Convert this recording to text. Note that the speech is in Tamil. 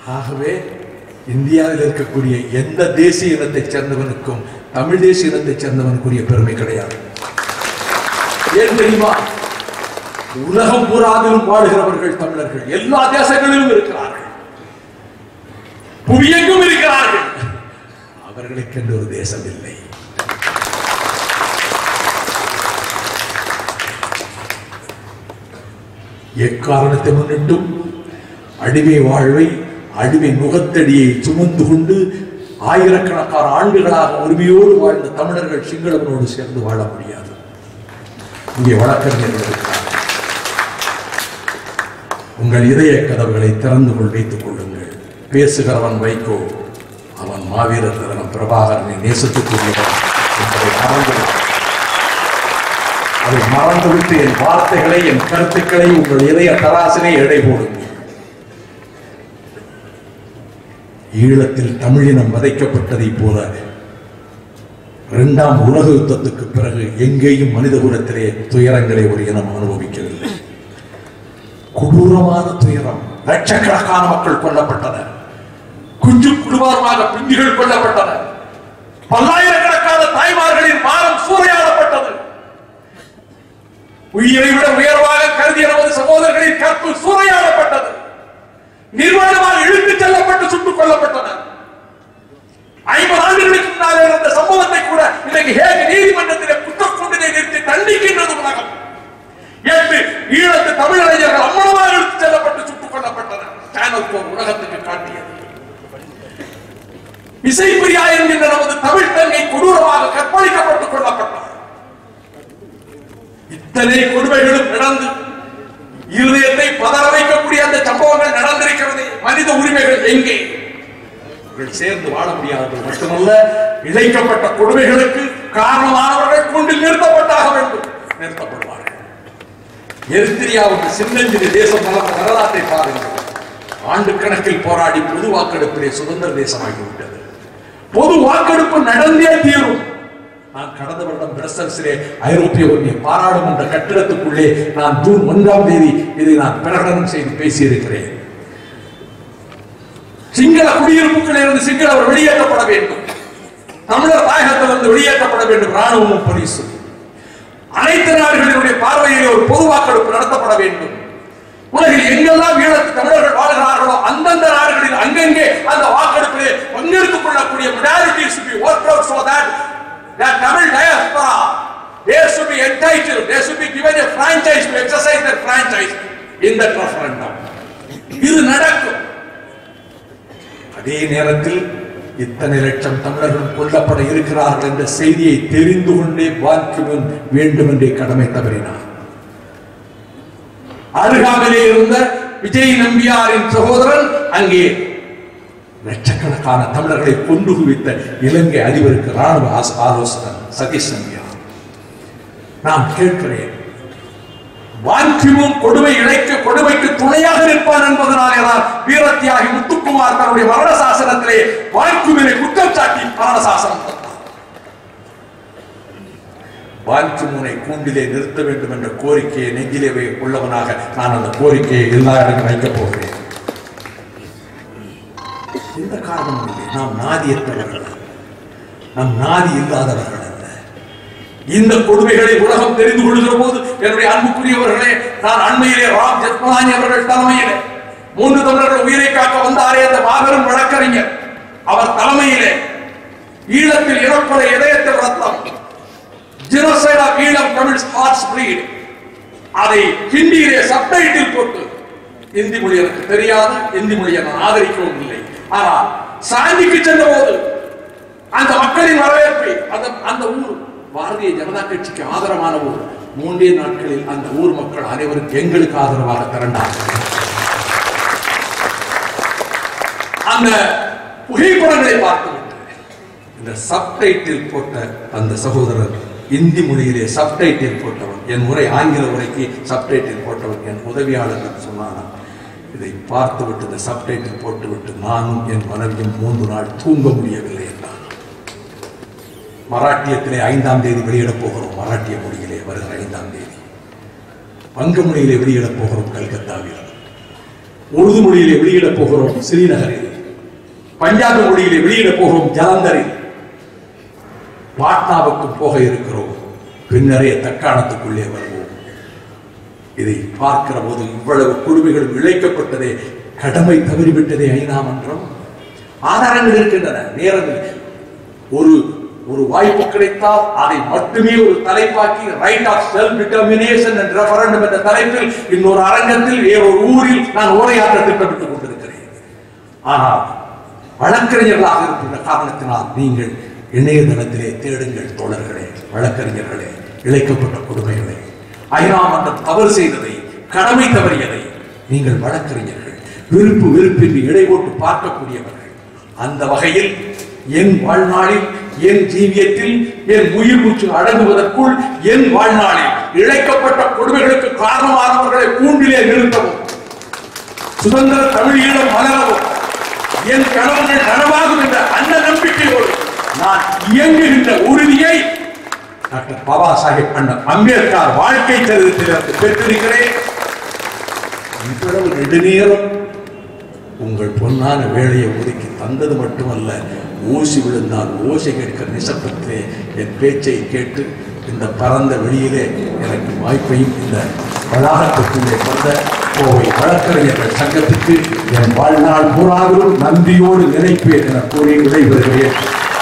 ஆகவே இந்தியாவில் இருக்கக்கூடிய எந்த தேசிய இனத்தைச் சேர்ந்தவனுக்கும் தமிழ் தேசிய இனத்தைச் சேர்ந்தவனுக்குரிய பெருமை கிடையாது ஏன் தெரியுமா உலகம் பூராவிலும் வாழுகிறவர்கள் தமிழர்கள் எல்லா தேசங்களிலும் இருக்கிறார்கள் புவியெங்கும் இருக்கிறார்கள் அவர்களுக்கென்று ஒரு தேசம் இல்லை எக்காரணத்தை முன்னிட்டும் அடிமை வாழ்வை அடிமை முகத்தடியை சுமந்து கொண்டு ஆயிரக்கணக்கான ஆண்டுகளாக உரிமையோடு வாழ்ந்த தமிழர்கள் சிங்களவனோடு சேர்ந்து வாழ முடியாது இங்கே வழக்கறிஞர்கள் இருக்கிறார்கள். உங்கள் இதய கதவுகளை திறந்து கொள் வைத்துக் கொள்ளுங்கள் பேசுகிறவன் வைகோ அவன் மாவீரர் திறனம் பிரபாகரனை நேசத்துக்குரியவன் என்பதை மறந்து அதை மறந்துவிட்டு என் வார்த்தைகளை என் கருத்துக்களை உங்கள் இதய தராசினை எடை போடுங்கள் ஈழத்தில் தமிழினம் வதைக்கப்பட்டதைப் போல இரண்டாம் உலக யுத்தத்துக்கு பிறகு எங்கேயும் மனித குலத்திலே துயரங்களை ஒரு இனம் அனுபவிக்கவில்லை கொடூரமான துயரம் லட்சக்கணக்கான மக்கள் கொல்லப்பட்டனர் குஞ்சு குடும்பமாக பிஞ்சுகள் கொல்லப்பட்டனர் பல்லாயிரக்கணக்கான தாய்மார்களின் மானம் சூறையாடப்பட்டது உயிரை விட உயர்வாக கருதிய நமது சகோதரர்களின் கற்பு சூறையாடப்பட்டது நிர்வாணமாக இழுத்துச் செல்லப்பட்டு சுட்டுக் கொல்லப்பட்டனர் ஐம்பது ஆண்டுகளுக்கு முன்னாலே நடந்த சம்பவத்தை கூட இன்னைக்கு ஹேக் நீதிமன்றத்திலே குற்றக்குண்டினை நிறுத்தி தண்டிக்கின்றது உலகம் எட்டு ஈழத்து தமிழறிஞர்கள் அம்மனமாக எடுத்துச் செல்லப்பட்டு சுட்டுக் கொல்லப்பட்டனர் சேனல் போர் உலகத்துக்கு காட்டியது இசைப்பிரியா என்கின்ற நமது தமிழ் தங்கை கொடூரமாக கற்பழிக்கப்பட்டுக் கொல்லப்பட்டார் இத்தனை கொடுமைகளும் நடந்து இருதயத்தை பதற வைக்கக்கூடிய அந்த சம்பவங்கள் நடந்திருக்கிறது மனித உரிமைகள் எங்கே அவர்கள் சேர்ந்து வாழ முடியாதது மட்டுமல்ல இழைக்கப்பட்ட கொடுமைகளுக்கு காரணமானவர்கள் கூண்டில் நிறுத்தப்பட்டாக வேண்டும் நிறுத்தப்படுவார்கள் எரித்திரியாவுக்கு சின்னஞ்சிறு தேசம் வளர்ந்த வரலாற்றை பாருங்கள் ஆண்டு கணக்கில் போராடி பொது வாக்கெடுப்பிலே சுதந்திர தேசமாகிவிட்டது பொது வாக்கெடுப்பு நடந்தே தீரும் நான் கடந்த வருடம் பிரசல்ஸிலே ஐரோப்பிய ஒன்றிய பாராளுமன்ற கட்டிடத்துக்குள்ளே நான் ஜூன் ஒன்றாம் தேதி இதை நான் பிரகடனம் செய்து பேசியிருக்கிறேன் சிங்கள குடியிருப்புகளில் இருந்து சிங்களவர் வெளியேற்றப்பட வேண்டும் தமிழர் தாயகத்திலிருந்து வெளியேற்றப்பட வேண்டும் ராணுவமும் போலீஸும் அனைத்து நாடுகளினுடைய பார்வையில் ஒரு பொது வாக்கெடுப்பு நடத்தப்பட வேண்டும் உலகில் எங்கெல்லாம் ஈழத்து தமிழர்கள் வாழ்கிறார்களோ அந்தந்த நாடுகளில் அங்கங்கே அந்த வாக்கெடுப்பிலே பங்கெடுத்துக் கொள்ளக்கூடிய modalities should be worked out so that that Tamil diaspora they should be entitled they should be given a franchise to exercise their franchise in that referendum இது நடக்கும் அதே நேரத்தில் இத்தனை லட்சம் தமிழர்கள் கொல்லப்பட இருக்கிறார்கள் என்ற செய்தியை தெரிந்து கொண்டே வாக்கியவன் வேண்டும் என்றே கடமை தவறினார் அருகாமையிலே இருந்த விஜய் நம்பியாரின் சகோதரன் அங்கே லட்சக்கணக்கான தமிழர்களை கொண்டு குவித்த இலங்கை அதிபருக்கு ராணுவ ஆச- ஆலோசகர் சதீஷ் நம்பியார் நான் கேட்கிறேன் வாக்கியமும் கொடுமை இழைக்க கொடுமைக்கு துணையாக நிற்பான் என்பதனாலே தான் வீரத்தியாகி முத்துக்குமார் தன்னுடைய மரண சாசனத்திலே வாக்கியமினை குற்றம் சாட்டி மரண சாசனம் தந்தார் வாக்கியமுனை கூண்டிலே நிறுத்த வேண்டும் என்ற கோரிக்கையை நெஞ்சிலே வை- உள்ளவனாக நான் அந்த கோரிக்கையை எல்லா இடங்களும் வைக்கப் போகிறேன் எந்த காரணமும் இல்லை நாம் நாதியற்றவர்கள் அல்ல. நம் நாதி இல்லாதவர்கள் அல்ல இந்த கொடுமைகளை உலகம் தெரிந்து கொள்கிற போது என்னுடைய அன்புக்குரியவர்களே நான் அண்மையிலே ராம் ஜெத்மலானி அவர்கள் தலைமையிலே மூன்று தமிழர்கள் உயிரை காக்க வந்தாரே அந்த மாபெரும் வழக்கறிஞர் அவர் தலைமையிலே ஈழத்தில் இறப்பதை இதயத்தில் ரத்தம் genocide of Eelam Tamils hearts bleed அதை ஹிந்தியிலே சப்டைட்டில் போட்டு இந்தி மொழி எனக்கு தெரியாது இந்தி மொழியை நான் ஆதரிக்கவும் இல்லை ஆனால் சாந்திக்கு சென்ற போது அந்த மக்களின் வரவேற்பை அந்த அந்த ஊர் பாரதிய ஜனதா கட்சிக்கு ஆதரவான ஊர் மூன்றே நாட்களில் அந்த ஊர் மக்கள் அனைவரும் எங்களுக்கு ஆதரவாக திரண்டார்கள் அந்த புகைப்படங்களை பார்த்துவிட்டு இந்த சப்டைட்டில் போட்ட அந்த சகோதரர் இந்தி மொழியிலே சப்டைட்டில் போட்டவன் என் உரை ஆங்கில உரைக்கு சப்டைட்டில் போட்டவன் என் உதவியாளர் சொன்னானா இதை பார்த்துவிட்டு இந்த சப்டைட்டில் போட்டுவிட்டு நானும் என் மனைவியும் மூன்று நாள் தூங்க முடியவில்லை என்றான் மராட்டியத்திலே ஐந்தாம் தேதி வெளியிடப் போகிறோம் மராட்டிய மொழியிலே வருகிற ஐந்தாம் தேதி வங்க மொழியிலே வெளியிடப் போகிறோம் கல்கத்தாவில் உருது மொழியிலே வெளியிடப் போகிறோம் ஸ்ரீநகரில் பஞ்சாபி மொழியிலே வெளியிடப் போகிறோம் ஜலந்தரில் பாட்னாவுக்கு போக இருக்கிறோம் பின்னரே தக்காணத்துக்குள்ளே வருவோம் இதை பார்க்கிற போது இவ்வளவு குழுமைகளும் இழைக்கப்பட்டதே கடமை தவறிவிட்டதே ஐநா மன்றம் ஆதாரங்கள் இருக்கின்றன நேரங்கள் ஒரு ஒரு வாய்ப்பு கிடைத்தால் அதை மட்டுமே ஒரு தலைப்பாக்கி ரைட் ஆஃப் செல்ஃப் டிட்டர்மினேஷன் என்ற ரெஃபரண்டம் என்ற தலைப்பில் இன்னொரு அரங்கத்தில் வேறொரு ஊரில் நான் உரையாற்ற திட்டமிட்டுக் கொண்டிருக்கிறேன் ஆனால் வழக்கறிஞர்களாக இருக்கின்ற காரணத்தினால் நீங்கள் இணையதளத்திலே தேடுங்கள் தோழர்களே வழக்கறிஞர்களே இழைக்கப்பட்ட கொடுமைகளை ஐநா மன்றம் தவறு செய்ததை கடமை தவறியதை நீங்கள் வழக்கறிஞர்கள் விருப்பு வெறுப்பின்றி இடை போட்டு பார்க்கக்கூடியவர்கள் அந்த வகையில் என் வாழ்நாளில் என் ஜீவியத்தில் என் உயிர் மூச்சு அடங்குவதற்குள் என் வாழ்நாளில் இழைக்கப்பட்ட கொடுமைகளுக்கு காரணமானவர்களை கூண்டிலே நிறுத்தவும் சுதந்திர தமிழீழம் மலரவும் என் கனவுகள் நனவாகும் என்ற அந்த நம்பிக்கையோடு நான் இயங்குகின்ற உறுதியை டாக்டர் பாபா சாஹிப் அண்ணன் அம்பேத்கர் வாழ்க்கை சரித்திரத்தில் பெற்றிருக்கிறேன் இவ்வளவு நெடுநேரம் உங்கள் பொன்னான வேலையை ஒதுக்கி தந்தது மட்டுமல்ல ஊசி விழுந்தால் ஓசை கேட்கிற நிசப்தத்திலே என் பேச்சை கேட்டு இந்த பரந்த வெளியிலே எனக்கு வாய்ப்பையும் இந்த வளாகத்துக்குள்ளே தந்த கோவை வழக்கறிஞர்கள் சங்கத்துக்கு என் வாழ்நாள் பூராவிலும் நன்றியோடு நினைப்பேன் என கூறி விடைபெறுகிறேன்